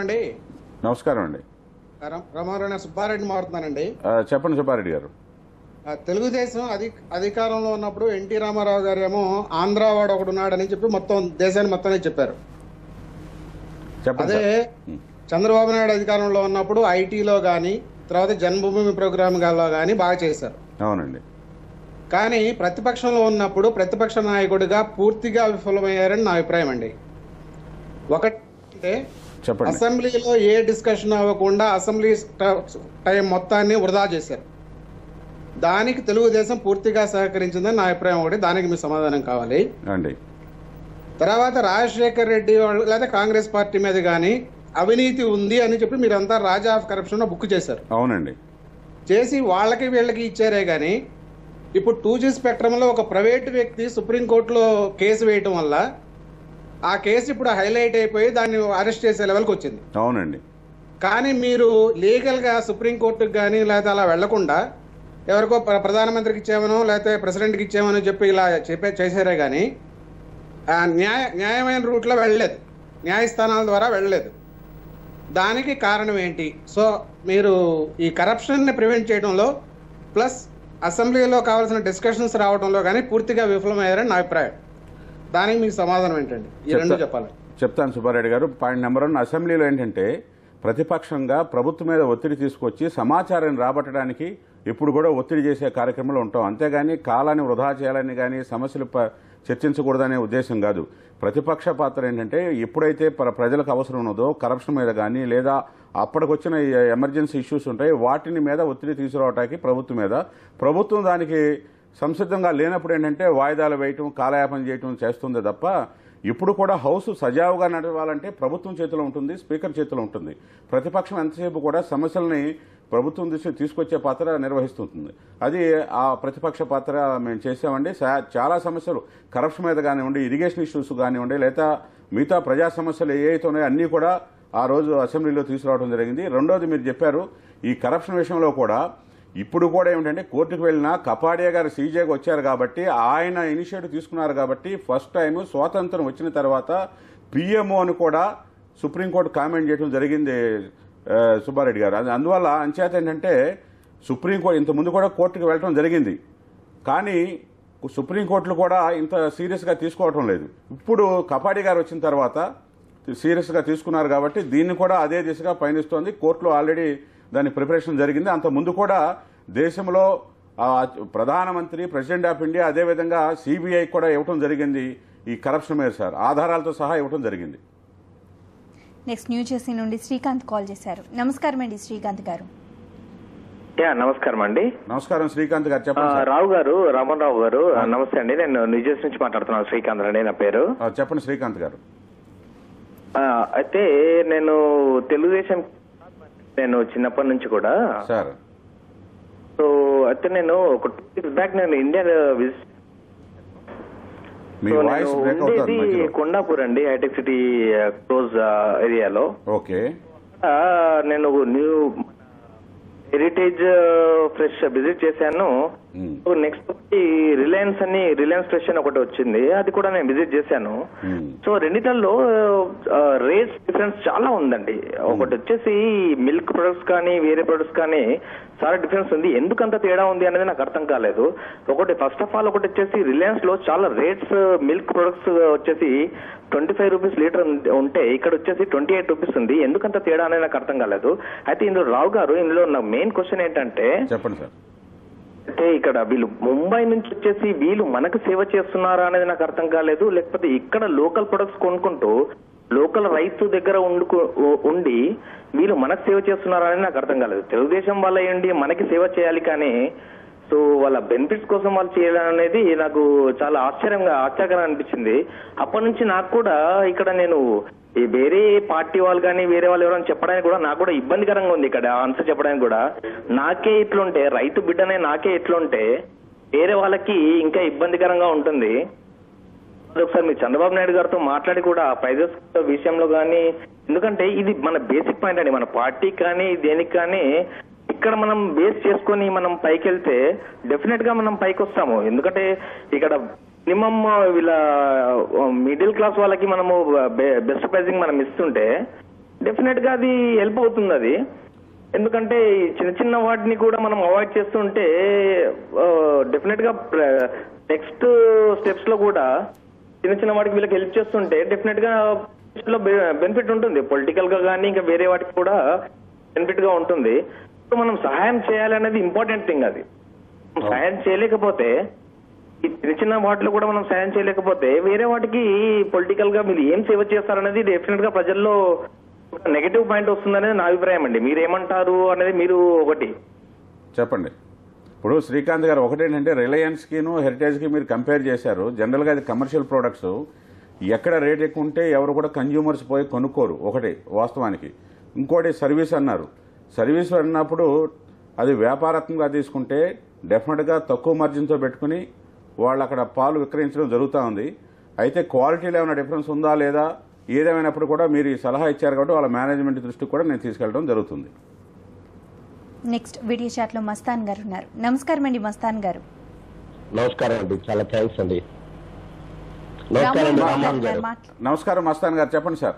అండి నమస్కారం అండి రం- రమారాయణ సుబ్బారెడ్డి మారుతున్నానండి ఆ, చెప్పండి సుబ్బారెడ్డి గారు ఆ, తెలుగుదేశం అధి అధికారంలో ఉన్నప్పుడు ఎన్టీ రామారావు గారు ఏమో ఆంధ్ర వాడు ఒకడు ఉన్నాడని చెప్పి మొత్తం దేశాన్ని మొత్తాన్ని చెప్పారు చెప్పండి అదే సార్. ఉం. చంద్రబాబు నాయుడు అధికారంలో ఉన్నప్పుడు ఐటీలో కానీ తర్వాత జన్మభూమి ప్రోగ్రామ్ గాలో కానీ బాగా చేశారు అవునండి కానీ ప్రతిపక్షంలో ఉన్నప్పుడు ప్రతిపక్ష నాయకుడిగా పూర్తిగా విఫలమయ్యారని నా అభిప్రాయం అండి ఒకటి చెప్పండి అసెంబ్లీలో ఏ డిస్కషన్ అవ్వకుండా అసెంబ్లీ ట- టైం మొత్తాన్ని వృధా చేశారు దానికి తెలుగుదేశం పూర్తిగా సహకరించిందని నా అభిప్రాయం ఒకటి దానికి మీ సమాధానం కావాలి అండి తర్వాత రాజశేఖర్ రెడ్డి వాళ్ళు లేదా కాంగ్రెస్ పార్టీ మీద కానీ అవినీతి ఉంది అని చెప్పి మీరంతా రాజా ఆఫ్ కరప్షన్ బుక్ చేశారు అవునండి చేసి వాళ్ళకి వీళ్ళకి ఇచ్చారే కానీ ఇప్పుడు టూ జీ స్పెక్ట్రంలో ఒక ప్రైవేట్ వ్యక్తి సుప్రీంకోర్టులో కేసు వేయటం వల్ల ఆ కేసు ఇప్పుడు హైలైట్ అయిపోయి దాన్ని అరెస్ట్ చేసే లెవెల్కి వచ్చింది అవునండి కానీ మీరు లీగల్గా సుప్రీంకోర్టుకి కానీ లేకపోతే అలా వెళ్లకుండా ఎవరికో ప్ర- ప్రధానమంత్రికి ఇచ్చామనో లేకపోతే ప్రెసిడెంట్కి ఇచ్చామనో చెప్పి ఇలా చెప్పే చేశారే కానీ ఆ న్యాయ న్యాయమైన రూట్లో వెళ్ళలేదు న్యాయస్థానాల ద్వారా వెళ్ళలేదు దానికి కారణం ఏంటి సో మీరు ఈ కరప్షన్ని ప్రివెంట్ చేయడంలో ప్లస్ అసెంబ్లీలో కావాల్సిన డిస్కషన్స్ రావడంలో కానీ పూర్తిగా విఫలమయ్యారని నా అభిప్రాయం దానికి మీకు సమాధానం ఏంటండి ఈ రెండు చెప్తా- చెప్పాలి చెప్తాను సుబ్బారెడ్డి గారు పాయింట్ నెంబర్ వన్ అసెంబ్లీలో ఏంటంటే ప్రతిపక్షంగా ప్రభుత్వం మీద ఒత్తిడి తీసుకొచ్చి సమాచారాన్ని రాబట్టడానికి ఇప్పుడు కూడా ఒత్తిడి చేసే కార్యక్రమంలో ఉంటాం అంతేగాని కాలాన్ని వృధా చేయాలని కానీ సమస్యలు ప- చర్చించకూడదనే ఉద్దేశం కాదు ప్రతిపక్ష పాత్ర ఏంటంటే ఎప్పుడైతే ప్ర- ప్రజలకు అవసరం ఉన్నదో కరప్షన్ మీద కానీ లేదా అప్పటికొచ్చిన ఈ ఎమర్జెన్సీ ఇష్యూస్ ఉంటాయి వాటిని మీద ఒత్తిడి తీసుకురావడానికి ప్రభుత్వం మీద ప్రభుత్వం దానికి సంసిద్ధంగా లేనప్పుడు ఏంటంటే వాయిదాలు వేయటం కాలయాపన చేయటం చేస్తుంది తప్ప ఇప్పుడు కూడా హౌస్ సజావుగా నడవాలంటే ప్రభుత్వం చేతిలో ఉంటుంది స్పీకర్ చేతిలో ఉంటుంది ప్రతిపక్షం ఎంతసేపు కూడా సమస్యల్ని ప్రభుత్వం దృష్టి తీసుకొచ్చే పాత్ర నిర్వహిస్తుంది అది ఆ ప్రతిపక్ష పాత్ర మేము చేసామండి సా- చాలా సమస్యలు కరప్షన్ మీద కానివ్వండి ఇరిగేషన్ ఇష్యూస్ కానివ్వండి లేదా మిగతా ప్రజా సమస్యలు ఏ అయితే ఉన్నాయో అన్నీ కూడా ఆ రోజు అసెంబ్లీలో తీసుకురావడం జరిగింది రెండోది మీరు చెప్పారు ఈ కరప్షన్ విషయంలో కూడా ఇప్పుడు కూడా ఏమిటంటే కోర్టుకు వెళ్ళిన కపాడియా గారు సీజేకి వచ్చారు కాబట్టి ఆయన ఇనిషియేటివ్ తీసుకున్నారు కాబట్టి ఫస్ట్ టైం స్వాతంత్రం వచ్చిన తర్వాత పిఎంఓ అని కూడా సుప్రీంకోర్టు కామెంట్ చేయడం జరిగింది ఆ, సుబ్బారెడ్డి గారు అది అందువల్ల అంచేత ఏంటంటే సుప్రీంకోర్టు ఇంత ముందు కూడా కోర్టుకు వెళ్ళడం జరిగింది కానీ సుప్రీంకోర్టులు కూడా ఇంత సీరియస్గా తీసుకోవటం లేదు ఇప్పుడు కపాడి గారు వచ్చిన తర్వాత సీరియస్గా తీసుకున్నారు కాబట్టి దీన్ని కూడా అదే దిశగా పయనిస్తోంది కోర్టులో ఆల్రెడీ దాని ప్రిపరేషన్ జరిగింది అంత ముందు కూడా దేశంలో ఆ, ప్రధానమంత్రి ప్రెసిడెంట్ ఆఫ్ ఇండియా అదేవిధంగా సిబిఐ కూడా ఇవ్వటం జరిగింది ఈ కరప్షన్ మీద సార్ ఆధారాలతో సహా ఇవ్వటం జరిగింది నెక్స్ట్ న్యూ జెర్సీ నుండి శ్రీకాంత్ కాల్ చేశారు నమస్కారం అండి శ్రీకాంత్ గారు యా నమస్కారం అండి నమస్కారం శ్రీకాంత్ గారు ఆ, చెప్పండి సార్ రావు గారు రామన్ రావు గారు ఆ, నమస్తే అండి నేను న్యూజెర్సీ నుంచి మాట్లాడుతున్నాను శ్రీకాంత్ అండి నా పేరు ఆ, చెప్పండి శ్రీకాంత్ గారు ఆ, అయితే నేను తెలుగుదేశం నేను చిన్నప్పటి నుంచి కూడా సార్ సో అయితే నేను ఒక టూ ఇయర్స్ బ్యాక్ నేను ఇండియా విజిట్ మీ సో వాయిస్ నేను బ్రేక్ అవుతుంది ఉండేది మధ్యలో కొండాపూర్ అండి హైటెక్ సిటీ క్లోజ్ ఏరియాలో ఓకే ఆ, నేను న్యూ హెరిటేజ్ ఫ్రెష్ విజిట్ చేశాను ఉమ్, నెక్స్ట్ రిలయన్స్ అని రిలయన్స్ ఫ్రెష్ అని ఒకటి వచ్చింది అది కూడా నేను విజిట్ చేశాను ఉమ్, సో రెండిటల్లో రేట్స్ డిఫరెన్స్ చాలా ఉందండి ఒకటి వచ్చేసి మిల్క్ ప్రొడక్ట్స్ కానీ వేరే ప్రొడక్ట్స్ కానీ చాలా డిఫరెన్స్ ఉంది ఎందుకంత తేడా ఉంది అనేది నాకు అర్థం కాలేదు ఒకటి ఫస్ట్ ఆఫ్ ఆల్ ఒకటి వచ్చేసి రిలయన్స్ లో చాలా రేట్స్ మిల్క్ ప్రొడక్ట్స్ వచ్చేసి ట్వంటీ ఫైవ్ రూపీస్ లీటర్ ఉంటే ఇక్కడ వచ్చేసి ట్వంటీ ఎయిట్ రూపీస్ ఉంది ఎందుకంత తేడా అనేది నాకు అర్థం కాలేదు అయితే ఇందులో రావు గారు ఇందులో నా మెయిన్ క్వశ్చన్ ఏంటంటే చెప్పండి సార్ అంటే ఇక్కడ వీళ్ళు ముంబై నుంచి వచ్చేసి వీళ్ళు మనకు సేవ చేస్తున్నారా అనేది నాకు అర్థం కాలేదు లేకపోతే ఇక్కడ లోకల్ ప్రొడక్ట్స్ కొనుక్కుంటూ లోకల్ రైతు దగ్గర ఉండుకు ఉ- ఉండి వీళ్ళు మనకు సేవ చేస్తున్నారా అనేది నాకు అర్థం కాలేదు తెలుగుదేశం వాళ్ళ ఏంటి మనకి సేవ చేయాలి కానీ సో వాళ్ళ బెనిఫిట్స్ కోసం వాళ్ళు చేయడం అనేది నాకు చాలా ఆశ్చర్యంగా ఆశ్చర్యంగా అనిపించింది అప్పటి నుంచి నాకు కూడా ఇక్కడ నేను ఈ వేరే పార్టీ వాళ్ళు కానీ వేరే వాళ్ళు ఎవరైనా చెప్పడానికి కూడా నాకు కూడా ఇబ్బందికరంగా ఉంది ఇక్కడ ఆన్సర్ చెప్పడానికి కూడా నాకే ఇట్లుంటే రైతు బిడ్డనే నాకే ఇట్లుంటే వేరే వాళ్ళకి ఇంకా ఇబ్బందికరంగా ఉంటుంది అది ఒకసారి మీ చంద్రబాబు నాయుడు గారితో మాట్లాడి కూడా ప్రైజెస్ విషయంలో కానీ ఎందుకంటే ఇది మన బేసిక్ పాయింట్ అండి మన పార్టీ కానీ దేనికి కానీ ఇక్కడ మనం బేస్ చేసుకొని మనం పైకి వెళ్తే డెఫినెట్ గా మనం పైకి వస్తాము ఎందుకంటే ఇక్కడ మినిమం వీళ్ళ మిడిల్ క్లాస్ వాళ్ళకి మనము బెస్ట్ ప్రైజింగ్ మనం ఇస్తుంటే డెఫినెట్ గా అది హెల్ప్ అవుతుంది అది ఎందుకంటే ఈ చిన్న చిన్న వాటిని కూడా మనం అవాయిడ్ చేస్తుంటే డెఫినెట్ గా నెక్స్ట్ స్టెప్స్ లో కూడా చిన్న చిన్న వాటికి వీళ్ళకి హెల్ప్ చేస్తుంటే డెఫినెట్ గా లో బెనిఫిట్ ఉంటుంది పొలిటికల్ గా కానీ ఇంకా వేరే వాటికి కూడా బెనిఫిట్ గా ఉంటుంది సో మనం సహాయం చేయాలనేది ఇంపార్టెంట్ థింగ్ అది మనం సహాయం చేయలేకపోతే ఈ చిన్న చిన్న వాటిలో కూడా మనం సాయం చేయలేకపోతే వేరే వాటికి పొలిటికల్ గా మీరు ఏం సేవ చేస్తారనేది డెఫినెట్ గా ప్రజల్లో ఒక నెగటివ్ పాయింట్ వస్తుందనేది నా అభిప్రాయం అండి మీరు ఏమంటారు అనేది మీరు ఒకటి చెప్పండి ఇప్పుడు శ్రీకాంత్ గారు ఒకటేంటంటే రిలయన్స్కిను హెరిటేజ్కి మీరు కంపేర్ చేశారు జనరల్గా అది కమర్షియల్ ప్రోడక్ట్స్ ఎక్కడ రేట్ ఎక్కువ ఉంటే ఎవరు కూడా కన్జ్యూమర్స్ పోయి కొనుక్కోరు ఒకటి వాస్తవానికి ఇంకోటి సర్వీస్ అన్నారు సర్వీస్ అన్నప్పుడు అది వ్యాపారాత్మకంగా తీసుకుంటే డెఫినెట్గా తక్కువ మార్జిన్తో పెట్టుకుని వాళ్ళు అక్కడ పాలు విక్రయించడం జరుగుతూ ఉంది అయితే క్వాలిటీలో ఏమైనా డిఫరెన్స్ ఉందా లేదా ఏదేమైనప్పుడు కూడా మీరు ఈ సలహా ఇచ్చారు కాబట్టి వాళ్ళ మేనేజ్మెంట్ దృష్టికి కూడా నేను తీసుకెళ్ళడం జరుగుతుంది నెక్స్ట్ వీడియో చాట్లో మస్తాన్ గారు ఉన్నారు నమస్కారం అండి మస్తాన్ గారు నమస్కారం అండి చాలా థ్యాంక్స్ అండి నమస్కారం అండి రామ్మోహన్ గారు మాట్లా- నమస్కారం మస్తాన్ గారు చెప్పండి సార్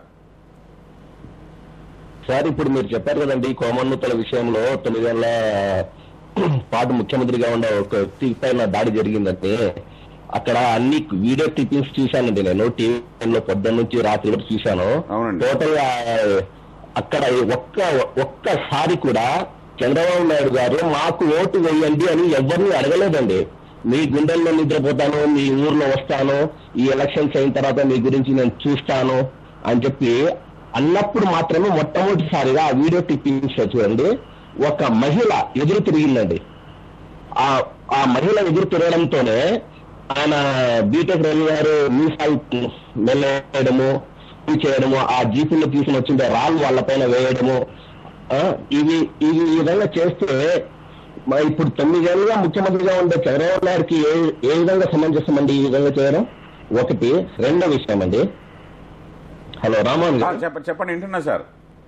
సార్ ఇప్పుడు మీరు చెప్పారు కదండి కోమన్నూతల విషయంలో తొమ్మిదేళ్ల పాటు ముఖ్యమంత్రిగా ఉన్న ఒక వ్యక్తి పైన దాడి జరిగిందంటే అక్కడ అన్ని వీడియో క్లిప్పింగ్స్ చూశానండి నేను టీవీలో పొద్దున్న నుంచి రాత్రి వరకు చూశాను అవునండి. టోటల్ గా అక్కడ ఒక్క ఒక్కసారి కూడా చంద్రబాబు నాయుడు గారు మాకు ఓటు వేయండి అని ఎవరిని అడగలేదండి మీ గుండెల్లో నిద్రపోతాను మీ ఊర్లో వస్తాను ఈ ఎలక్షన్స్ అయిన తర్వాత మీ గురించి నేను చూస్తాను అని చెప్పి అన్నప్పుడు మాత్రమే మొట్టమొదటిసారిగా ఆ వీడియో క్లిప్పింగ్స్ చూడండి ఒక మహిళ ఎదురు తిరిగిందండి ఆ ఆ మహిళ ఎదురు తిరగడంతోనే ఆయన బీటెక్ రవి గారు మీసాలు మెల్లేయడము ఇవి చేయడము ఆ జీపుల్లో తీసుకుని వచ్చిండే రాళ్ళు వాళ్ళపైన వేయడము ఆ, ఇవి ఇవి ఈ విధంగా చేస్తే మరి ఇప్పుడు తొమ్మిదేళ్ళుగా ముఖ్యమంత్రిగా ఉండే చంద్రబాబు నాయుడుకి ఏ ఏ విధంగా సమంజసం అండి ఈ విధంగా చేయడం ఒకటి రెండో విషయం అండి హలో రామోహన్ ఆ, గారు చెప్ప చెప్పండి వింటున్నా సార్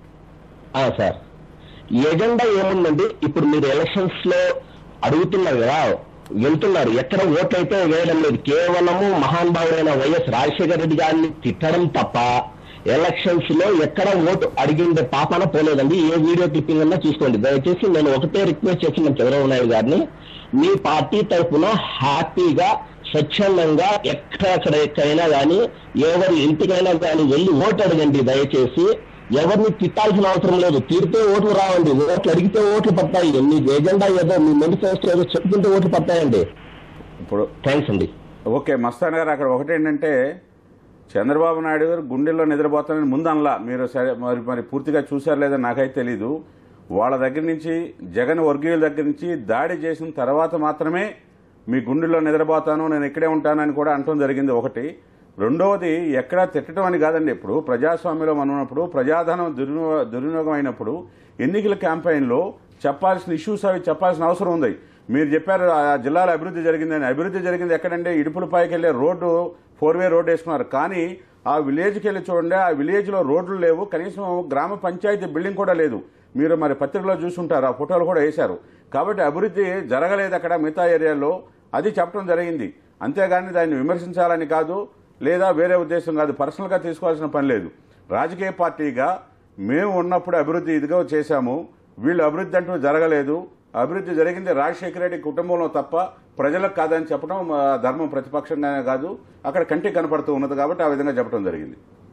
ఆ, సార్ ఎజెండా ఏముందండి ఇప్పుడు మీరు ఎలక్షన్స్ లో అడుగుతున్నారు కదా వెళ్తున్నారు ఎక్కడ ఓట్లు అయితే వేయడం లేదు కేవలము మహానుభావుడైన వైఎస్ రాజశేఖర రెడ్డి గారిని తిట్టడం తప్ప ఎలక్షన్స్ లో ఎక్కడ ఓటు అడిగిండే పాపాన పోలేదండి ఏ వీడియో క్లిప్పింగ్ అన్నా చూసుకోండి దయచేసి నేను ఒకటే రిక్వెస్ట్ చేస్తున్నాను చంద్రబాబు నాయుడు గారిని మీ పార్టీ తరఫున హ్యాపీగా స్వచ్ఛందంగా ఎక్కడెక్కడ ఎక్కడైనా కానీ ఎవరి ఇంటికైనా కానీ వెళ్ళి ఓటు అడగండి దయచేసి ఎవరిని తిట్టాల్సిన అవసరం లేదు తిడితే ఓట్లు రావండి ఓట్లు అడిగితే ఓట్లు పడతాయి మీ ఎజెండా ఏదో మీ మేనిఫెస్టో ఏదో చెప్పుకుంటే ఓట్లు పడతాయండి ఇప్పుడు థ్యాంక్స్ అండి ఓకే మస్తాన్ గారు అక్కడ ఒకటేంటంటే చంద్రబాబు నాయుడు గారు గుండెల్లో నిద్రపోతానని ముందు అనలా మీరు సరే మరి మరి పూర్తిగా చూశారు లేదో నాకైతే తెలీదు వాళ్ళ దగ్గర నుంచి జగన్ వర్గీయుల దగ్గర నుంచి దాడి చేసిన తర్వాత మాత్రమే మీ గుండెల్లో నిద్రపోతాను నేను ఇక్కడే ఉంటానని కూడా అంటం జరిగింది ఒకటి రెండవది ఎక్కడా తిట్టడం అని కాదండి ఇప్పుడు ప్రజాస్వామ్యంలో మనం ఉన్నప్పుడు ప్రజాధనం దుర్వినియోగ దుర్వినియోగం అయినప్పుడు ఎన్నికల క్యాంపెయిన్లో చెప్పాల్సిన ఇష్యూస్ అవి చెప్పాల్సిన అవసరం ఉంది మీరు చెప్పారు ఆ జిల్లాలో అభివృద్ధి జరిగిందని అభివృద్ధి జరిగింది ఎక్కడంటే ఇడుపులపైకి వెళ్ళే రోడ్డు ఫోర్ వే రోడ్ వేసుకున్నారు కానీ ఆ విలేజ్కి వెళ్ళి చూడండి ఆ విలేజ్లో రోడ్లు లేవు కనీసం గ్రామ పంచాయతీ బిల్డింగ్ కూడా లేదు మీరు మరి పత్రికలో చూసుంటారు ఆ ఫోటోలు కూడా వేశారు కాబట్టి అభివృద్ధి జరగలేదు అక్కడ మిగతా ఏరియాలో అది చెప్పడం జరిగింది అంతేగాని దాన్ని విమర్శించాలని కాదు లేదా వేరే ఉద్దేశం కాదు పర్సనల్గా తీసుకోవాల్సిన పని లేదు రాజకీయ పార్టీగా మేము ఉన్నప్పుడు అభివృద్ధి ఇదిగో చేశాము వీళ్ళు అభివృద్ధి అంటూ జరగలేదు అభివృద్ధి జరిగింది రాజశేఖర రెడ్డి కుటుంబంలో తప్ప ప్రజలకు కాదని చెప్పడం ఆ, ధర్మం ప్రతిపక్షంగానే కాదు అక్కడ కంటికి కనపడుతూ ఉన్నది కాబట్టి ఆ విధంగా చెప్పడం జరిగింది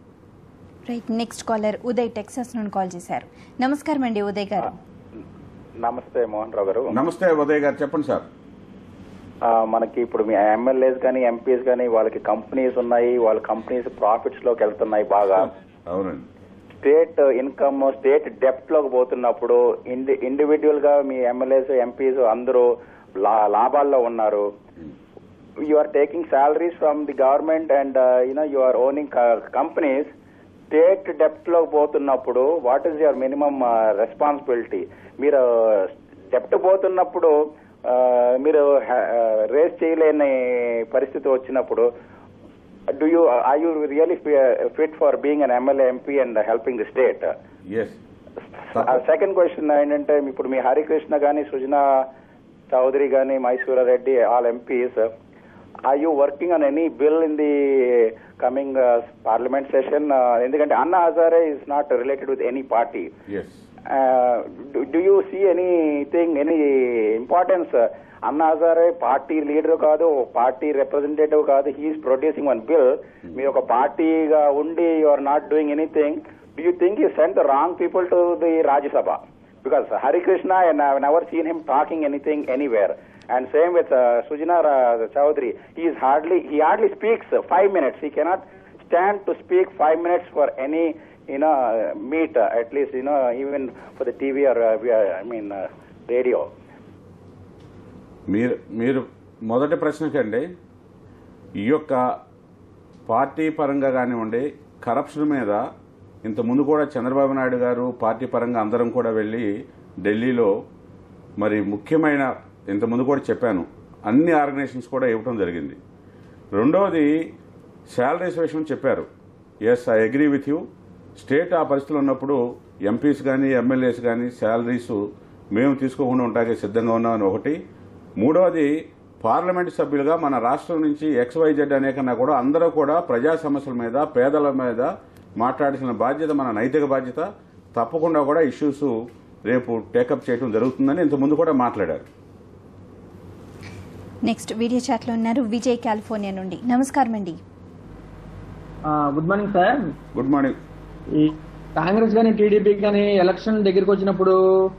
right next caller Uday Texas నుండి కాల్ చేశారు నమస్కారం అండి ఉదయ్ గారు నమస్తే మోహన్ రావు గారు నమస్తే ఉదయ్ గారు చెప్పండి సార్ ఆ, మనకి ఇప్పుడు మీ ఎమ్మెల్యేస్ కానీ ఎంపీస్ కానీ వాళ్ళకి కంపెనీస్ ఉన్నాయి వాళ్ళ కంపెనీస్ ప్రాఫిట్స్ లోకి వెళ్తున్నాయి బాగా అవునండి స్టేట్ ఇన్కమ్ స్టేట్ డెప్ట్ లోకి పోతున్నప్పుడు ఇండి ఇండివిజువల్ గా మీ ఎమ్మెల్యేస్ ఎంపీస్ అందరూ లా- లాభాల్లో ఉన్నారు you are taking salaries from the government and you know you are owning companies state డెప్ట్ లోకి పోతున్నప్పుడు what is your minimum responsibility మీరు డెప్ట్ పోతున్నప్పుడు uh, మీరు రేస్ చేయలేని పరిస్థితి వచ్చినప్పుడు do you are you really fit for being an MLA MP and helping the state yes second question ఏంటంటే ఇప్పుడు మీ హరికృష్ణ గాని సుజనా చౌదరి గాని Mysura Reddy all MPs are you working on any bill in the coming uh, parliament session? Uh, ఎందుకంటే Anna Hazare is not related with any party. Yes Uh, do, do you see anything, any importance? Uh, Anna Hazare party leader కాదు party representative కాదు he is producing one bill మీరు ఒక పార్టీగా ఉండి you are not doing anything do you think you send the wrong people to the Rajya Sabha because Harikrishna and I've never seen him talking anything anywhere. And same with uh, Sujana uh, Chowdhury. He is hardly he hardly speaks uh, five minutes. He cannot stand to speak five minutes for any you know uh, meet uh, at least you know even for the TV or uh, we are- I mean uh, radio. మీరు మీరు మొదటి ప్రశ్నకండి ఈ యొక్క party పరంగా కానివ్వండి corruption మీద ఇంత ముందు కూడా చంద్రబాబు నాయుడు గారు పార్టీ పరంగా అందరం కూడా వెళ్ళి ఢిల్లీలో మరి ముఖ్యమైన ఇంత ముందు కూడా చెప్పాను అన్ని ఆర్గనైజేషన్స్ కూడా ఇవ్వడం జరిగింది రెండవది శాలరీస్ విషయం చెప్పారు yes I agree with you state ఆ పరిస్థితులు ఉన్నప్పుడు ఎంపీస్ కానీ ఎమ్మెల్యేస్ కానీ శాలరీస్ మేము తీసుకోకుండా ఉండడానికి సిద్ధంగా ఉన్నామని ఒకటి మూడవది పార్లమెంట్ సభ్యులుగా మన రాష్ట్రం నుంచి ఎక్స్వైజెడ్ అనే కన్నా కూడా అందరూ కూడా ప్రజా సమస్యల మీద పేదల మీద మాట్లాడాల్సిన బాధ్యత మన నైతిక బాధ్యత తప్పకుండా కూడా ఇష్యూస్ రేపు టేకప్ చేయడం జరుగుతుందని ఇంత ముందు కూడా మాట్లాడారు నెక్స్ట్ వీడియో చాట్లో ఉన్నారు విజయ్ కాలిఫోర్నియా నుండి నమస్కారం అండి good morning sir good morning ఈ కాంగ్రెస్ కానీ టీడీపీ కానీ ఎలక్షన్ దగ్గరికి వచ్చినప్పుడు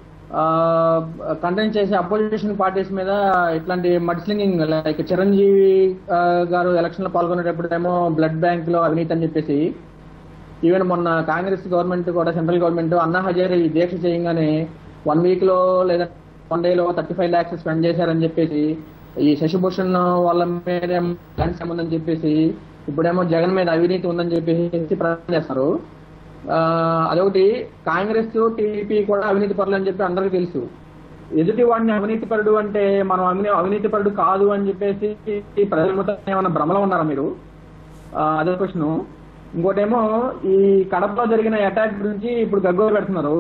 కంటెంట్ చేసే అపోజిషన్ పార్టీస్ మీద ఇట్లాంటి మడ్స్లింగింగ్ లైక్ చిరంజీవి ఆ, గారు ఎలక్షన్ లో పాల్గొనేటప్పుడేమో బ్లడ్ బ్యాంక్ లో అవినీతి అని చెప్పేసి ఈవెన్ మొన్న కాంగ్రెస్ గవర్నమెంట్ కూడా సెంట్రల్ గవర్నమెంట్ అన్నా హజారే ఈ దీక్ష చేయగానే వన్ వీక్ లో లేదా వన్ డే లో థర్టీ ఫైవ్ లాక్స్ స్పెండ్ చేశారని చెప్పేసి ఈ శశిభూషణ్ వాళ్ళ మీద ల్యాండ్స్ ఉందని చెప్పేసి ఇప్పుడేమో జగన్ మీద అవినీతి ఉందని చెప్పేసి ప్రచారం చేస్తారు ఆ, అదొకటి కాంగ్రెస్ టీడీపీ కూడా అవినీతి పరులు అని చెప్పి అందరికీ తెలుసు ఎదుటి వాడిని అవినీతి పరుడు అంటే మనం అవినీ అవినీతి పరుడు కాదు అని చెప్పేసి ప్రజల మొత్తం ఏమైనా భ్రమలో ఉన్నారా మీరు ఆ, అదే క్వశ్చన్ ఇంకోటేమో ఈ కడపలో జరిగిన అటాక్ గురించి ఇప్పుడు గగ్గోలు పెడుతున్నారు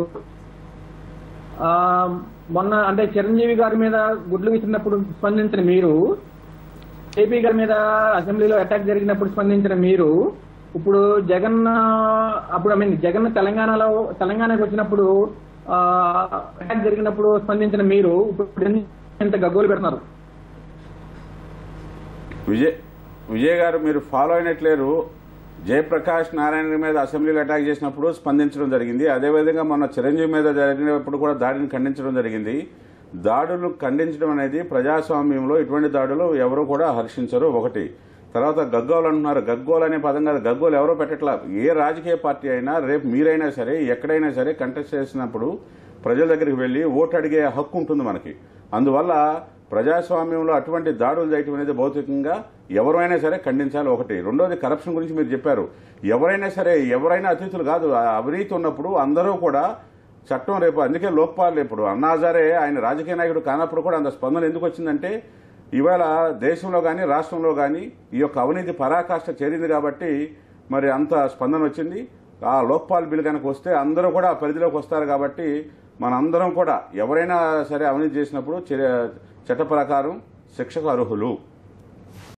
ఆ, మొన్న అంటే చిరంజీవి గారి మీద గుడ్లు విసిరినప్పుడు స్పందించిన మీరు ఏపీ గారి మీద అసెంబ్లీలో అటాక్ జరిగినప్పుడు స్పందించిన మీరు ఇప్పుడు జగన్ ఆ, అప్పుడు ఐ మీన్ జగన్ తెలంగాణలో తెలంగాణకు వచ్చినప్పుడు ఆ, అటాక్ జరిగినప్పుడు స్పందించిన మీరు ఇప్పుడు ఎందుకు ఇంత గగ్గోలు పెడుతున్నారు విజయ్ విజయ్ గారు మీరు ఫాలో అయినట్లేరు జయప్రకాష్ నారాయణ మీద అసెంబ్లీలో అటాక్ చేసినప్పుడు స్పందించడం జరిగింది అదేవిధంగా మొన్న చిరంజీవి మీద జరిగినప్పుడు కూడా దాడిని ఖండించడం జరిగింది దాడులు ఖండించడం అనేది ప్రజాస్వామ్యంలో ఇటువంటి దాడులు ఎవరు కూడా హర్షించరు ఒకటి తర్వాత గగ్గోలు అంటున్నారు గగ్గోలు అనే పదం కాదు గగ్గోలు ఎవరో పెట్టట్లా ఏ రాజకీయ పార్టీ అయినా రేపు మీరైనా సరే ఎక్కడైనా సరే కంటెస్ట్ చేసినప్పుడు ప్రజల దగ్గరికి వెళ్లి ఓటు అడిగే హక్కు ఉంటుంది మనకి అందువల్ల ప్రజాస్వామ్యంలో అటువంటి దాడులు చేయటం అనేది భౌతికంగా ఎవరైనా సరే ఖండించాలి ఒకటి రెండోది కరప్షన్ గురించి మీరు చెప్పారు ఎవరైనా సరే ఎవరైనా అతిథులు కాదు ఆ అవినీతి ఉన్నప్పుడు అందరూ కూడా చట్టం రేపు అందుకే లోక్పాల్ ఇప్పుడు అన్నాజారే ఆయన రాజకీయ నాయకుడు కానప్పుడు కూడా అంత స్పందన ఎందుకు వచ్చిందంటే ఇవాళ దేశంలో కానీ రాష్ట్రంలో కానీ ఈ యొక్క అవినీతి పరాకాష్ట చేరింది కాబట్టి మరి అంత స్పందన వచ్చింది ఆ లోక్పాల్ బిల్ కనుక వస్తే అందరూ కూడా ఆ పరిధిలోకి వస్తారు కాబట్టి మనందరం కూడా ఎవరైనా సరే అవినీతి చేసినప్పుడు చర్య- చట్ట ప్రకారం శిక్షకు అర్హులు